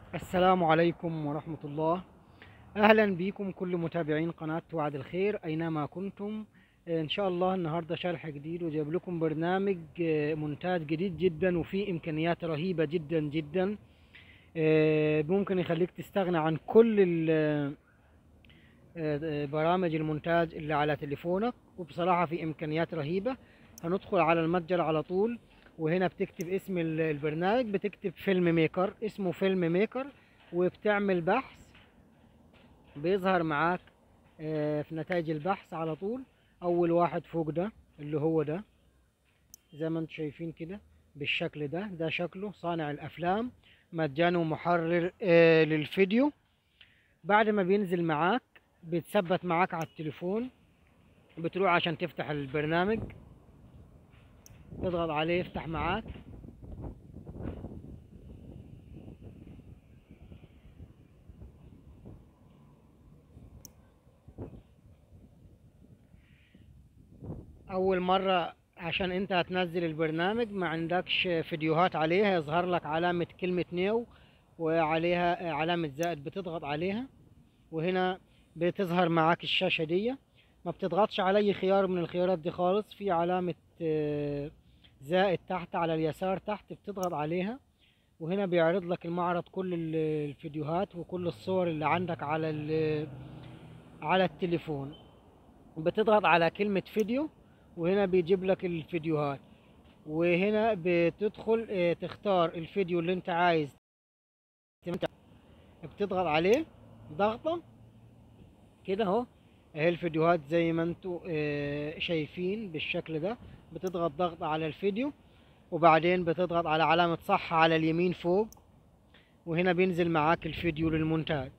السلام عليكم ورحمة الله أهلا بكم كل متابعين قناة وعد الخير أينما كنتم إن شاء الله النهاردة شرح جديد وجايب لكم برنامج آه، مونتاج جديد جدا وفيه إمكانيات رهيبة جدا جدا آه، ممكن يخليك تستغنى عن كل ال- آه، آه، برامج المونتاج اللي على تليفونك وبصراحة في إمكانيات رهيبة هندخل على المتجر على طول وهنا بتكتب اسم ال- البرنامج بتكتب فيلم ميكر اسمه فيلم ميكر وبتعمل بحث بيظهر معاك آه، في نتائج البحث على طول اول واحد فوق ده اللي هو ده زي ما انتم شايفين كده بالشكل ده ده شكله صانع الافلام مجاني ومحرر آه، للفيديو بعد ما بينزل معاك بيتثبت معاك على التليفون بتروح عشان تفتح البرنامج تضغط عليه يفتح معاك اول مرة عشان انت هتنزل البرنامج ما عندكش فيديوهات عليها يظهر لك علامة كلمة نيو وعليها علامة زائد بتضغط عليها وهنا بتظهر معاك الشاشة دي ما بتضغطش على اي خيار من الخيارات دي خالص في علامة آه، زائد تحت على اليسار تحت بتضغط عليها وهنا بيعرض لك المعرض كل ال- الفيديوهات وكل الصور اللي عندك على ال- على التليفون بتضغط على كلمة فيديو وهنا بيجيب لك الفيديوهات وهنا بتدخل آه، تختار الفيديو اللي انت عايز تمتع بتضغط عليه ضغطة كده اهو اهي الفيديوهات زي ما انتوا آه، شايفين بالشكل ده بتضغط ضغط على الفيديو وبعدين بتضغط على علامة صح على اليمين فوق وهنا بينزل معاك الفيديو للمونتاج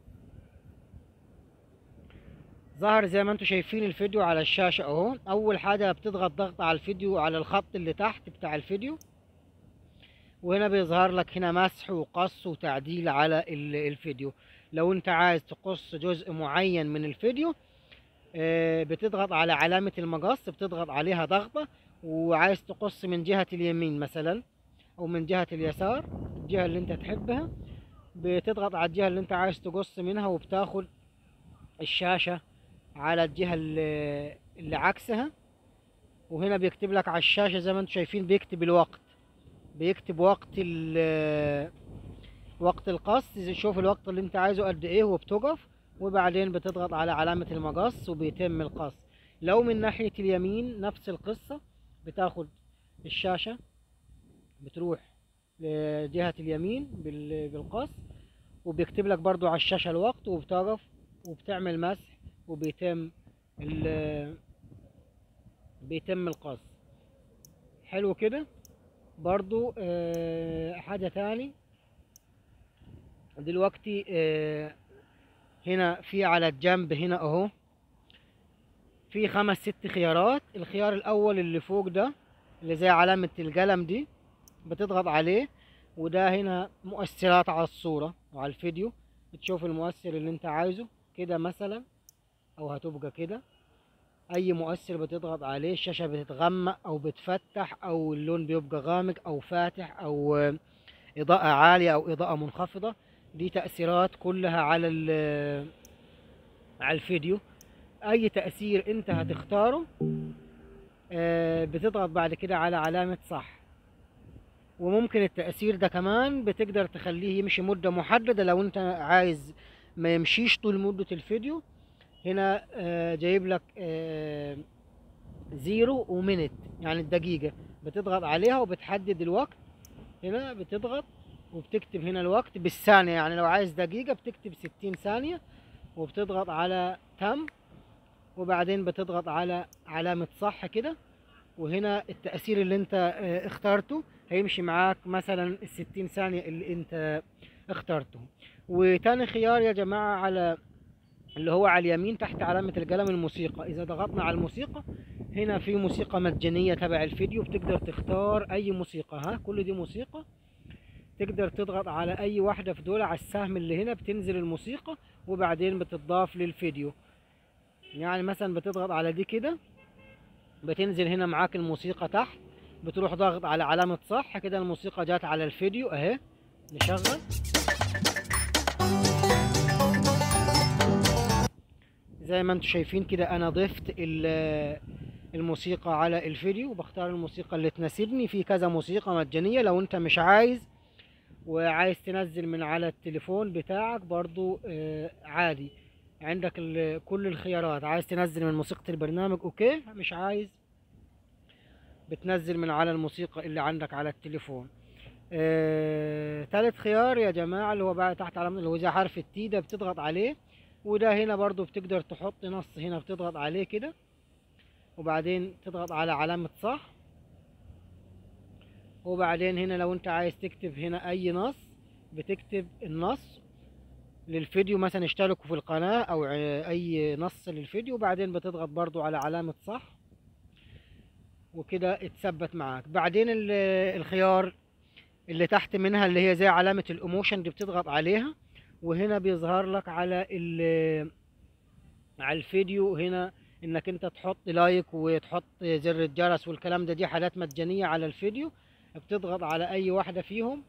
ظهر زي ما انتم شايفين الفيديو على الشاشة اهو اول حاجة بتضغط ضغط على الفيديو على الخط اللي تحت بتاع الفيديو وهنا بيظهر لك هنا مسح وقص وتعديل على ال- الفيديو لو انت عايز تقص جزء معين من الفيديو آه، بتضغط على علامة المقص بتضغط عليها ضغطة وعايز تقص من جهة اليمين مثلا او من جهة اليسار الجهة اللي انت تحبها بتضغط على الجهة اللي انت عايز تقص منها وبتاخد الشاشة على الجهة اللي, اللي عكسها وهنا بيكتب لك على الشاشة زي ما انتم شايفين بيكتب الوقت بيكتب وقت ال وقت القص شوف الوقت اللي انت عايزه قد ايه وبتقف وبعدين بتضغط على علامة المقص وبيتم القص لو من ناحية اليمين نفس القصة بتاخد الشاشة بتروح لجهة اليمين بال- بالقص وبيكتب لك برضو على الشاشة الوقت وبتقف وبتعمل مسح وبيتم ال بيتم القص حلو كده برضو آه، حاجة تاني دلوقتي آه، هنا في على الجنب هنا اهو في خمس ست خيارات الخيار الاول اللي فوق ده اللي زي علامة القلم دي بتضغط عليه وده هنا مؤثرات على الصورة وعلى الفيديو بتشوف المؤثر اللي انت عايزه كده مثلا او هتبقى كده اي مؤثر بتضغط عليه الشاشة بتتغمق او بتفتح او اللون بيبقى غامق او فاتح او آه، اضاءة عالية او اضاءة منخفضة دي تأثيرات كلها على ال- على الفيديو اي تأثير انت هتختاره آه، بتضغط بعد كده على علامة صح وممكن التأثير ده كمان بتقدر تخليه يمشي مدة محددة لو انت عايز ما يمشيش طول مدة الفيديو هنا آه، جايب لك آه، زيرو ومينت يعني الدقيقة بتضغط عليها وبتحدد الوقت هنا بتضغط وبتكتب هنا الوقت بالثانية يعني لو عايز دقيقة بتكتب ستين ثانية وبتضغط على تم وبعدين بتضغط على علامة صح كده وهنا التأثير اللي انت آه، اخترته هيمشي معاك مثلا الستين ثانية اللي انت اخترته وتاني خيار يا جماعة على اللي هو على اليمين تحت علامة القلم الموسيقى إذا ضغطنا على الموسيقى هنا في موسيقى مجانية تبع الفيديو بتقدر تختار أي موسيقى ها كل دي موسيقى تقدر تضغط على أي واحدة في دول على السهم اللي هنا بتنزل الموسيقى وبعدين بتضاف للفيديو يعني مثلا بتضغط على دي كده بتنزل هنا معاك الموسيقى تحت بتروح ضاغط على علامة صح كده الموسيقى جات على الفيديو اهي نشغل زي ما انتم شايفين كده انا ضفت ال- الموسيقى على الفيديو وبختار الموسيقى اللي تناسبني في كذا موسيقى مجانية لو انت مش عايز وعايز تنزل من على التليفون بتاعك برضو آه، عادي عندك ال- كل الخيارات عايز تنزل من موسيقى البرنامج اوكي مش عايز بتنزل من على الموسيقى اللي عندك على التليفون آه، تالت خيار يا جماعة اللي هو بقى تحت علامة اللي هو زي حرف التي ده بتضغط عليه وده هنا برضو بتقدر تحط نص هنا بتضغط عليه كده وبعدين تضغط على علامة صح وبعدين هنا لو انت عايز تكتب هنا اي نص بتكتب النص للفيديو مثلا اشتركوا في القناة او ع- اي نص للفيديو وبعدين بتضغط برضو على علامة صح وكده اتثبت معاك بعدين ال- الخيار اللي تحت منها اللي هي زي علامة الايموشن دي بتضغط عليها وهنا بيظهر لك على ال على الفيديو هنا انك انت تحط لايك وتحط زر الجرس والكلام ده دي حاجات مجانية على الفيديو بتضغط على اي واحدة فيهم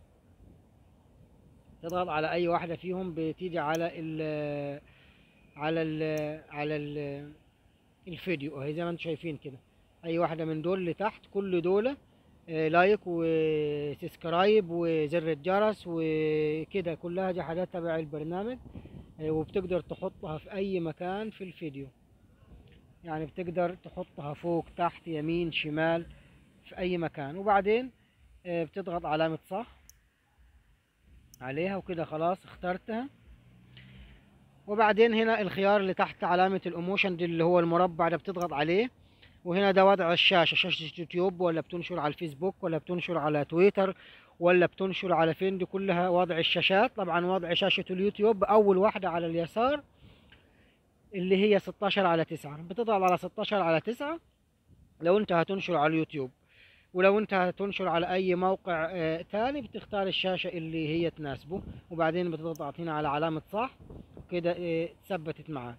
تضغط على اي واحدة فيهم بتيجي على ال على ال على ال الفيديو اهي زي ما انتم شايفين كده اي واحدة من دول اللي تحت كل دول آه، لايك وسبسكرايب وزر الجرس وكده كلها دي حاجات تبع البرنامج آه، وبتقدر تحطها في اي مكان في الفيديو يعني بتقدر تحطها فوق تحت يمين شمال في اي مكان وبعدين آه، بتضغط علامة صح عليها وكده خلاص اخترتها وبعدين هنا الخيار اللي تحت علامة الايموشن دي اللي هو المربع ده بتضغط عليه وهنا ده وضع الشاشة شاشة يوتيوب ولا بتنشر على الفيسبوك ولا بتنشر على تويتر ولا بتنشر على فين دي كلها وضع الشاشات طبعا وضع شاشة اليوتيوب أول واحدة على اليسار اللي هي 16 على 9 بتضغط على 16 على 9 لو انت هتنشر على اليوتيوب ولو انت هتنشر على اي موقع آه تاني بتختار الشاشة اللي هي تناسبه وبعدين بتضغط هنا على علامة صح كده آه ثبتت معاك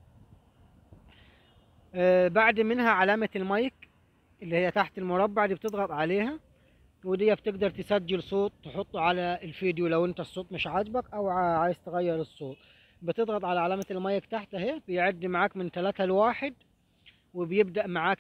آه بعد منها علامة المايك اللي هي تحت المربع دي بتضغط عليها ودي بتقدر تسجل صوت تحطه على الفيديو لو انت الصوت مش عاجبك او ع- عايز تغير الصوت بتضغط على علامة المايك تحت اهي بيعد معاك من ثلاثة لواحد وبيبدأ معاك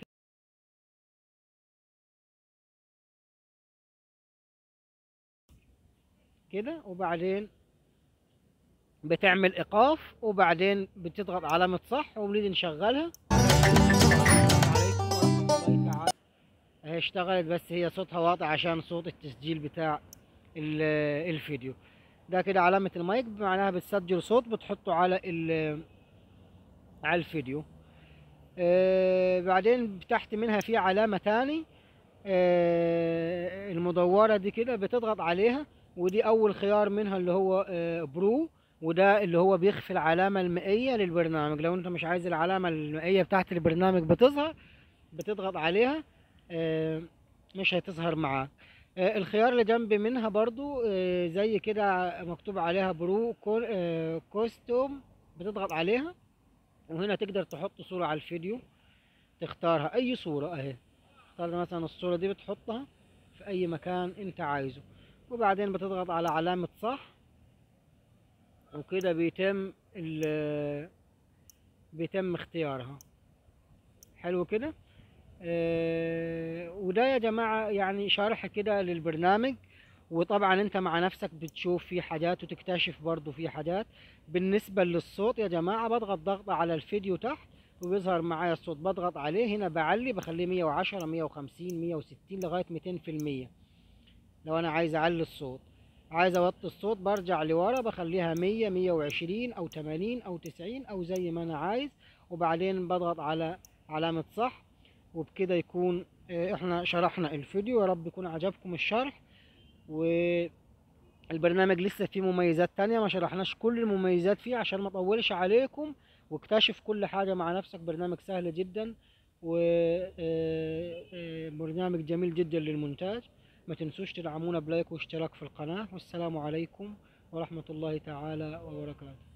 كده وبعدين بتعمل ايقاف وبعدين بتضغط علامة صح وبنيجي نشغلها السلام عليكم ورحمة الله تعالى هي اشتغلت بس هي صوتها واطي عشان صوت التسجيل بتاع ال- الفيديو ده كده علامة المايك معناها بتسجل صوت بتحطه على ال على الفيديو آه بعدين تحت منها في علامة تاني آه المدورة دي كده بتضغط عليها ودي أول خيار منها اللي هو آه برو وده اللي هو بيخفي العلامة المائية للبرنامج لو انت مش عايز العلامة المائية بتاعت البرنامج بتظهر بتضغط عليها آه، مش هتظهر معاك آه، الخيار اللي جنب منها برضو آه، زي كده مكتوب عليها برو كو- آه، كوستوم بتضغط عليها وهنا تقدر تحط صورة على الفيديو تختارها اي صورة اهي اختار مثلا الصورة دي بتحطها في اي مكان انت عايزه وبعدين بتضغط على علامة صح وكده بيتم ال بيتم اختيارها حلو كده آه، وده يا جماعة يعني شرح كده للبرنامج وطبعا انت مع نفسك بتشوف في حاجات وتكتشف برضو في حاجات بالنسبة للصوت يا جماعة بضغط ضغطة على الفيديو تحت وبيظهر معايا الصوت بضغط عليه هنا بعلي بخليه 110 150 160 لغاية 200% لو انا عايز اعلي الصوت عايز اوطي الصوت برجع لورا بخليها 100 120 او 80 او 90 او زي ما انا عايز وبعدين بضغط على علامة صح وبكده يكون آه، احنا شرحنا الفيديو يا رب يكون عجبكم الشرح والبرنامج لسه فيه مميزات تانية ما شرحناش كل المميزات فيه عشان ما اطولش عليكم واكتشف كل حاجة مع نفسك برنامج سهل جدا وبرنامج جميل جدا للمونتاج ما تنسوش تدعمونا بلايك واشتراك في القناة والسلام عليكم ورحمة الله تعالى وبركاته